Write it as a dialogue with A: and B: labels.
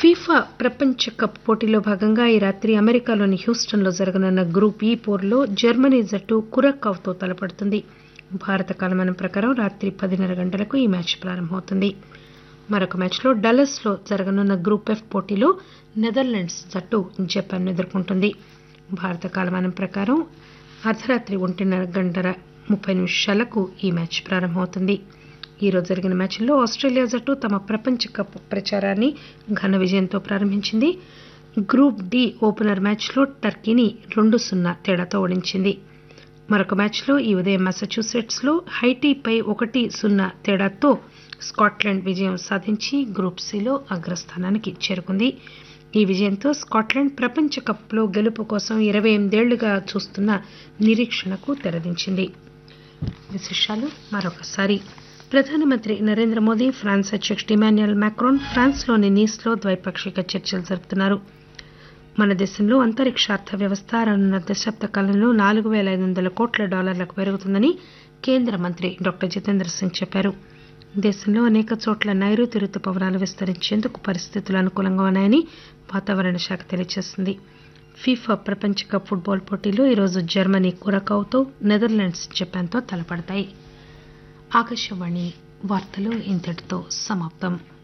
A: FIFA ప్రపంచ cup పోటీలో భాగంగా ఈ రాత్రి అమెరికాలోని హ్యూస్టన్లో జరగనున్న గ్రూప్ ఈ పోరులో జర్మనీ జట్టు కురక్కావ్తో తలపడుతుంది భారత కాలమానం ప్రకారం రాత్రి పదిన్నర గంటలకు ఈ మ్యాచ్ ప్రారంభమవుతుంది మరొక మ్యాచ్లో డల్లస్లో జరగనున్న గ్రూప్ ఎఫ్ పోటీలో నెదర్లాండ్స్ జట్టు జపాన్ను ఎదుర్కొంటుంది భారత కాలమానం ప్రకారం అర్ధరాత్రి ఒంటిన్నర గంటల ముప్పై నిమిషాలకు ఈ మ్యాచ్ ప్రారంభమవుతుంది ఈరోజు జరిగిన మ్యాచ్లో ఆస్ట్రేలియా జట్టు తమ ప్రపంచ కప్ ప్రచారాన్ని ఘన విజయంతో ప్రారంభించింది గ్రూప్ డి ఓపెనర్ మ్యాచ్లో టర్కీని రెండు సున్నా తేడాతో ఓడించింది మరొక మ్యాచ్లో ఈ ఉదయం మసాచ్యూసెట్స్లో హైటీపై ఒకటి సున్నా తేడాతో స్కాట్లాండ్ విజయం సాధించి గ్రూప్ సిలో అగ్రస్థానానికి చేరుకుంది ఈ విజయంతో స్కాట్లాండ్ ప్రపంచ కప్లో గెలుపు కోసం ఇరవై ఎనిమిదేళ్లుగా చూస్తున్న నిరీక్షణకు తెరదించింది విశేషాలు మరొకసారి ప్రధానమంత్రి నరేంద్ర మోదీ ఫ్రాన్స్ అధ్యక్షుడు ఇమాన్యుయల్ మాక్రోన్ ఫ్రాన్స్లోని నీస్లో ద్వైపాక్షిక చర్చలు జరుపుతున్నారు మన దేశంలో అంతరిక్ష అర్థ వ్యవస్థ రానున్న దశాబ్ద కాలంలో నాలుగు పేల ఐదు వందల కోట్ల డాలర్లకు పెరుగుతుందని కేంద్ర మంత్రి డాక్టర్ జితేంద్ర సింగ్ చెప్పారు దేశంలో అనేక చోట్ల నైరుతి రుతుపవనాలు విస్తరించేందుకు పరిస్థితులు అనుకూలంగా ఉన్నాయని వాతావరణ శాఖ తెలియజేసింది ఫీఫా ప్రపంచ కప్ ఫుట్బాల్ పోటీలో ఈరోజు జర్మనీ కురకావుతో నెదర్లాండ్స్ జపాన్తో తలపడతాయి ఆకాశవాణి వార్తలు ఇంతటితో సమాప్తం